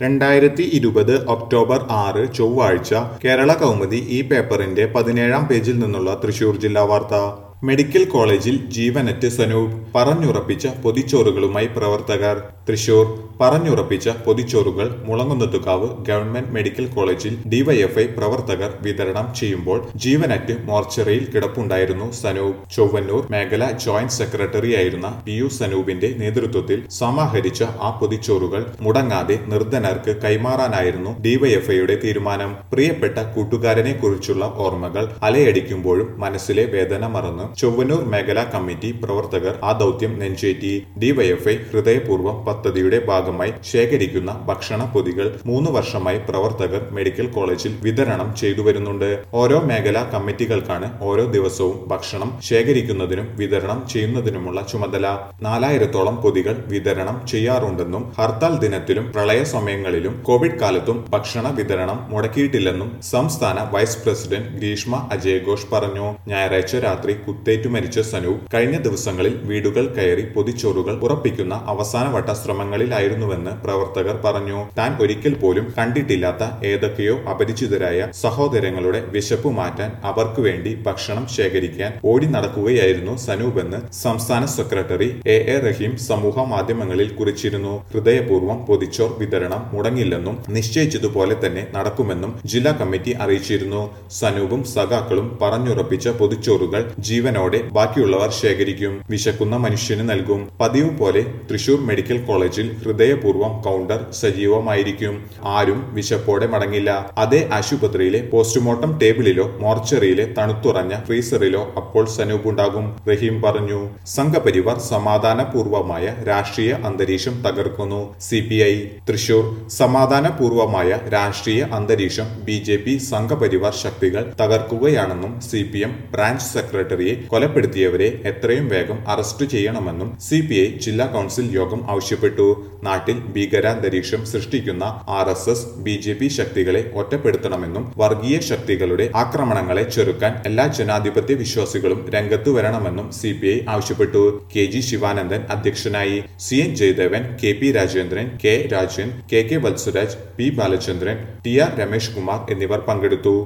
രണ്ടായിരത്തി ഇരുപത് ഒക്ടോബർ ആറ് ചൊവ്വാഴ്ച കേരള കൗമുദി ഈ പേപ്പറിന്റെ പതിനേഴാം പേജിൽ നിന്നുള്ള തൃശൂർ ജില്ലാ വാർത്ത മെഡിക്കൽ കോളേജിൽ ജീവനറ്റ് സനൂപ് പറഞ്ഞുറപ്പിച്ച പൊതിച്ചോറുകളുമായി പ്രവർത്തകർ തൃശൂർ പറഞ്ഞുറപ്പിച്ച പൊതിച്ചോറുകൾ മുളങ്ങുന്നത്തുകാവ് ഗവൺമെന്റ് മെഡിക്കൽ കോളേജിൽ ഡിവൈഎഫ്ഐ പ്രവർത്തകർ വിതരണം ചെയ്യുമ്പോൾ ജീവനറ്റ് മോർച്ചറിയിൽ കിടപ്പുണ്ടായിരുന്നു സനൂപ് ചൊവ്വന്നൂർ മേഖല ജോയിന്റ് സെക്രട്ടറിയായിരുന്ന പി യു സനൂപിന്റെ നേതൃത്വത്തിൽ സമാഹരിച്ച ആ പൊതിച്ചോറുകൾ മുടങ്ങാതെ നിർധനർക്ക് കൈമാറാനായിരുന്നു ഡിവൈഎഫ്ഐയുടെ തീരുമാനം പ്രിയപ്പെട്ട കൂട്ടുകാരനെ കുറിച്ചുള്ള ഓർമ്മകൾ അലയടിക്കുമ്പോഴും മനസ്സിലെ വേദന മറന്ന് ചൊവ്വന്നൂർ മേഖലാ കമ്മിറ്റി പ്രവർത്തകർ ആ ദൗത്യം നെഞ്ചേറ്റി ഡിവൈഎഫ്ഐ ഹൃദയപൂർവ്വം പദ്ധതിയുടെ ഭാഗമായി ശേഖരിക്കുന്ന ഭക്ഷണ പൊതികൾ മൂന്ന് വർഷമായി പ്രവർത്തകർ മെഡിക്കൽ കോളേജിൽ വിതരണം ചെയ്തു വരുന്നുണ്ട് ഓരോ മേഖലാ കമ്മിറ്റികൾക്കാണ് ഓരോ ദിവസവും ഭക്ഷണം ശേഖരിക്കുന്നതിനും വിതരണം ചെയ്യുന്നതിനുമുള്ള ചുമതല നാലായിരത്തോളം പൊതികൾ വിതരണം ചെയ്യാറുണ്ടെന്നും ഹർത്താൽ ദിനത്തിലും പ്രളയ സമയങ്ങളിലും കോവിഡ് കാലത്തും ഭക്ഷണ വിതരണം മുടക്കിയിട്ടില്ലെന്നും സംസ്ഥാന വൈസ് പ്രസിഡന്റ് ഗ്രീഷ്മ അജയഘോഷ് പറഞ്ഞു ഞായറാഴ്ച രാത്രി കുത്തേറ്റു മരിച്ച സനു കഴിഞ്ഞ ദിവസങ്ങളിൽ വീടുകൾ കയറി പൊതിച്ചോറുകൾ ഉറപ്പിക്കുന്ന അവസാനവട്ട ശ്രമങ്ങളിലായിരുന്നുവെന്ന് പ്രവർത്തകർ പറഞ്ഞു താൻ ഒരിക്കൽ പോലും കണ്ടിട്ടില്ലാത്ത ഏതൊക്കെയോ അപരിചിതരായ സഹോദരങ്ങളുടെ വിശപ്പ് മാറ്റാൻ അവർക്ക് വേണ്ടി ഭക്ഷണം ശേഖരിക്കാൻ ഓടി നടക്കുകയായിരുന്നു സനൂപെന്ന് സംസ്ഥാന സെക്രട്ടറി എ എ റഹീം സമൂഹ മാധ്യമങ്ങളിൽ കുറിച്ചിരുന്നു ഹൃദയപൂർവ്വം പൊതിച്ചോർ വിതരണം മുടങ്ങില്ലെന്നും നിശ്ചയിച്ചതുപോലെ തന്നെ നടക്കുമെന്നും ജില്ലാ കമ്മിറ്റി അറിയിച്ചിരുന്നു സനൂപും സഖാക്കളും പറഞ്ഞുറപ്പിച്ച പൊതിച്ചോറുകൾ ജീവനോടെ ബാക്കിയുള്ളവർ ശേഖരിക്കും വിശക്കുന്ന മനുഷ്യന് നൽകും പതിവ് പോലെ തൃശൂർ മെഡിക്കൽ കോളേജിൽ ഹൃദയപൂർവ്വം കൗണ്ടർ സജീവമായിരിക്കും ആരും വിശപ്പോടെ മടങ്ങില്ല അതേ ആശുപത്രിയിലെ പോസ്റ്റ്മോർട്ടം ടേബിളിലോ മോർച്ചറിയിലെ തണുത്തുറഞ്ഞ ഫ്രീസറിലോ അപ്പോൾ സനൂപ് ഉണ്ടാകും റഹീം പറഞ്ഞു സംഘപരിവാർ സമാധാനപൂർവമായ രാഷ്ട്രീയ അന്തരീക്ഷം തകർക്കുന്നു സി പി ഐ തൃശൂർ സമാധാനപൂർവമായ രാഷ്ട്രീയ അന്തരീക്ഷം ബി ജെ പി സംഘപരിവാർ ശക്തികൾ തകർക്കുകയാണെന്നും സി പി എം ബ്രാഞ്ച് സെക്രട്ടറിയെ കൊലപ്പെടുത്തിയവരെ എത്രയും വേഗം അറസ്റ്റ് ചെയ്യണമെന്നും സി പി ഐ ജില്ലാ കൗൺസിൽ യോഗം ആവശ്യപ്പെട്ടു നാട്ടിൽ ഭീകരാന്തരീക്ഷം സൃഷ്ടിക്കുന്ന R S S B J P ശക്തികളെ ഒറ്റപ്പെടുത്തണമെന്നും വർഗീയ ശക്തികളുടെ ആക്രമണങ്ങളെ ചെറുക്കാൻ എല്ലാ ജനാധിപത്യ വിശ്വാസികളും രംഗത്ത് വരണമെന്നും സി പി ഐ ആവശ്യപ്പെട്ടു കെ ജി ശിവാനന്ദൻ അധ്യക്ഷനായി C N Jayadevan K P Rajendran K Rajan K K Valsaraj P Balachandran T R Ramesh Kumar എന്നിവർ പങ്കെടുത്തു